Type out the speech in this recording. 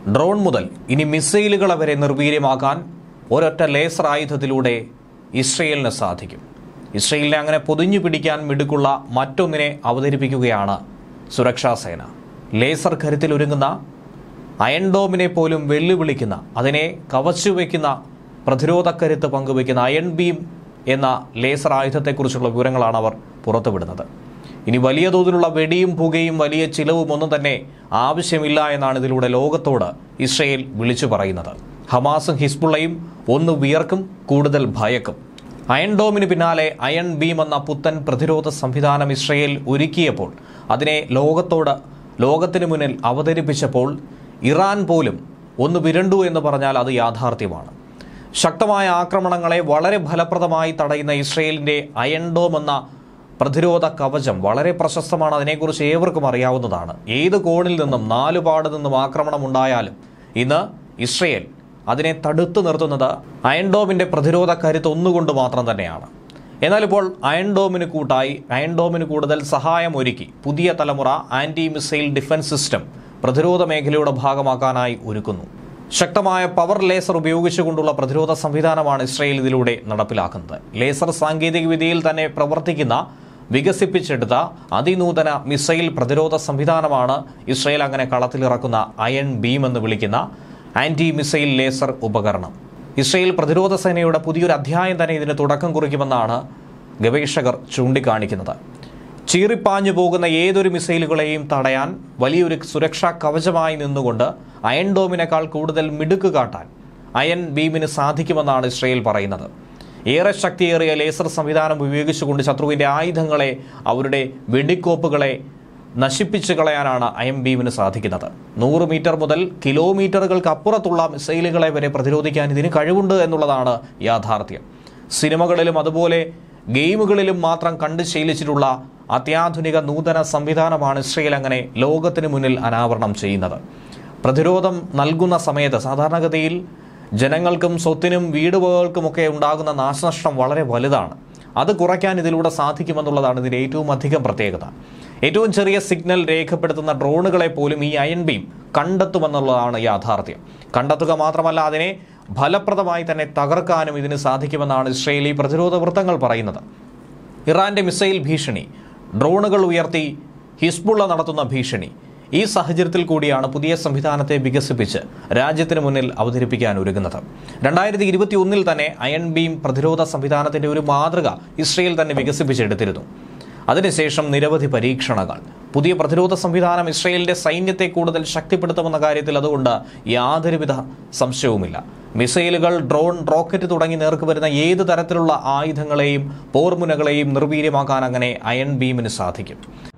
drone മുതൽ ഇനി മിസൈലുകളെ വരെ നിർവീര്യമാക്കാൻ ഒരൊറ്റ ലേസർ ആയുധത്തിലൂടെ ഇസ്രയേലിന് സാധിക്കും ഇസ്രയേലിനെ അങ്ങനെ പൊതിഞ്ഞു പിടിക്കാൻ മിടുക്കുള്ള മറ്റൊന്നിനെ അവതരിപ്പിക്കുകയാണ് സുരക്ഷാ സേന ലേസർ കരുത്തിലൊരുങ്ങുന്ന അയൺഡോമിനെ പോലും വെല്ലുവിളിക്കുന്ന അതിനെ കവച്ചു വയ്ക്കുന്ന പ്രതിരോധ കരുത്ത് പങ്കുവയ്ക്കുന്ന അയൺ ബീം എന്ന ലേസർ ആയുധത്തെക്കുറിച്ചുള്ള വിവരങ്ങളാണ് അവർ പുറത്തുവിടുന്നത് ഇനി വലിയ തോതിലുള്ള വെടിയും പുകയും വലിയ ചിലവും ഒന്നും തന്നെ ആവശ്യമില്ല എന്നാണ് ഇതിലൂടെ ലോകത്തോട് ഇസ്രയേൽ വിളിച്ചു പറയുന്നത് ഹമാസും ഹിസ്ബുള്ളയും ഒന്ന് വിയർക്കും കൂടുതൽ ഭയക്കും അയൺ ഡോമിന് പിന്നാലെ അയൺ ബീം എന്ന പുത്തൻ പ്രതിരോധ സംവിധാനം ഇസ്രയേൽ ഒരുക്കിയപ്പോൾ അതിനെ ലോകത്തോട് ലോകത്തിന് മുന്നിൽ അവതരിപ്പിച്ചപ്പോൾ ഇറാൻ പോലും ഒന്ന് വിരണ്ടു എന്ന് പറഞ്ഞാൽ അത് യാഥാർത്ഥ്യമാണ് ശക്തമായ ആക്രമണങ്ങളെ വളരെ ഫലപ്രദമായി തടയുന്ന ഇസ്രയേലിന്റെ അയൺ ഡോം എന്ന പ്രതിരോധ കവചം വളരെ പ്രശസ്തമാണ് അതിനെക്കുറിച്ച് ഏവർക്കും അറിയാവുന്നതാണ് ഏത് കോണിൽ നിന്നും നാലുപാട് നിന്നും ആക്രമണം ഉണ്ടായാലും ഇന്ന് ഇസ്രയേൽ അതിനെ തടുത്തു നിർത്തുന്നത് അയൺഡോമിന്റെ പ്രതിരോധ കരുത്ത് ഒന്നുകൊണ്ട് മാത്രം തന്നെയാണ് എന്നാൽ ഇപ്പോൾ അയൺഡോമിന് കൂട്ടായി അയൺഡോമിന് കൂടുതൽ സഹായം ഒരുക്കി പുതിയ തലമുറ ആന്റി മിസൈൽ ഡിഫൻസ് സിസ്റ്റം പ്രതിരോധ മേഖലയുടെ ഭാഗമാക്കാനായി ഒരുക്കുന്നു ശക്തമായ പവർ ലേസർ ഉപയോഗിച്ചുകൊണ്ടുള്ള പ്രതിരോധ സംവിധാനമാണ് ഇസ്രയേൽ ഇതിലൂടെ നടപ്പിലാക്കുന്നത് ലേസർ സാങ്കേതികവിദ്യയിൽ തന്നെ പ്രവർത്തിക്കുന്ന വികസിപ്പിച്ചെടുത്ത അതിനൂതന മിസൈൽ പ്രതിരോധ സംവിധാനമാണ് ഇസ്രയേൽ അങ്ങനെ കളത്തിലിറക്കുന്ന അയൺ ബീം എന്ന് വിളിക്കുന്ന ആന്റി മിസൈൽ ലേസർ ഉപകരണം ഇസ്രയേൽ പ്രതിരോധ സേനയുടെ പുതിയൊരു അധ്യായം തന്നെ ഇതിന് തുടക്കം കുറിക്കുമെന്നാണ് ഗവേഷകർ ചൂണ്ടിക്കാണിക്കുന്നത് ചീറിപ്പാഞ്ഞു പോകുന്ന ഏതൊരു മിസൈലുകളെയും തടയാൻ വലിയൊരു സുരക്ഷാ കവചമായി നിന്നുകൊണ്ട് അയൺ ഡോമിനേക്കാൾ കൂടുതൽ മിടുക്ക് കാട്ടാൻ അയൺ ബീമിന് സാധിക്കുമെന്നാണ് ഇസ്രയേൽ പറയുന്നത് ഏറെ ശക്തിയേറിയ ലേസർ സംവിധാനം ഉപയോഗിച്ചുകൊണ്ട് ശത്രുവിന്റെ ആയുധങ്ങളെ അവരുടെ വെടിക്കോപ്പുകളെ നശിപ്പിച്ചു കളയാനാണ് അയം ബീമിന് സാധിക്കുന്നത് നൂറ് മീറ്റർ മുതൽ കിലോമീറ്ററുകൾക്ക് അപ്പുറത്തുള്ള മിസൈലുകളെ വരെ പ്രതിരോധിക്കാൻ ഇതിന് കഴിവുണ്ട് എന്നുള്ളതാണ് യാഥാർത്ഥ്യം സിനിമകളിലും അതുപോലെ ഗെയിമുകളിലും മാത്രം കണ്ടു ശീലിച്ചിട്ടുള്ള അത്യാധുനിക നൂതന സംവിധാനമാണ് ഇസ്രയേൽ അങ്ങനെ ലോകത്തിന് മുന്നിൽ അനാവരണം ചെയ്യുന്നത് പ്രതിരോധം നൽകുന്ന സമയത്ത് സാധാരണഗതിയിൽ ജനങ്ങൾക്കും സ്വത്തിനും വീടുവകകൾക്കുമൊക്കെ ഉണ്ടാകുന്ന നാശനഷ്ടം വളരെ വലുതാണ് അത് കുറയ്ക്കാൻ ഇതിലൂടെ സാധിക്കുമെന്നുള്ളതാണ് ഇതിൻ്റെ ഏറ്റവും അധികം പ്രത്യേകത ഏറ്റവും ചെറിയ സിഗ്നൽ രേഖപ്പെടുത്തുന്ന ഡ്രോണുകളെ പോലും ഈ അയൺ ബീം കണ്ടെത്തുമെന്നുള്ളതാണ് യാഥാർത്ഥ്യം കണ്ടെത്തുക മാത്രമല്ല അതിനെ ഫലപ്രദമായി തന്നെ തകർക്കാനും ഇതിന് സാധിക്കുമെന്നാണ് ഇസ്രയേലി പ്രതിരോധ വൃത്തങ്ങൾ പറയുന്നത് ഇറാന്റെ മിസൈൽ ഭീഷണി ഡ്രോണുകൾ ഉയർത്തി ഹിസ്ബുള്ള നടത്തുന്ന ഭീഷണി ഈ സാഹചര്യത്തിൽ കൂടിയാണ് പുതിയ സംവിധാനത്തെ വികസിപ്പിച്ച് രാജ്യത്തിന് മുന്നിൽ അവതരിപ്പിക്കാൻ ഒരുങ്ങുന്നത് രണ്ടായിരത്തി ഇരുപത്തി ഒന്നിൽ തന്നെ അയൺ ബീം പ്രതിരോധ സംവിധാനത്തിന്റെ ഒരു മാതൃക ഇസ്രയേൽ തന്നെ വികസിപ്പിച്ചെടുത്തിരുന്നു അതിനുശേഷം നിരവധി പരീക്ഷണങ്ങൾ പുതിയ പ്രതിരോധ സംവിധാനം ഇസ്രയേലിന്റെ സൈന്യത്തെ കൂടുതൽ ശക്തിപ്പെടുത്തുമെന്ന കാര്യത്തിൽ അതുകൊണ്ട് യാതൊരുവിധ സംശയവുമില്ല മിസൈലുകൾ ഡ്രോൺ റോക്കറ്റ് തുടങ്ങി നേർക്ക് വരുന്ന ഏത് തരത്തിലുള്ള ആയുധങ്ങളെയും പോർമുനകളെയും നിർവീര്യമാക്കാൻ അങ്ങനെ അയൺ ബീമിന് സാധിക്കും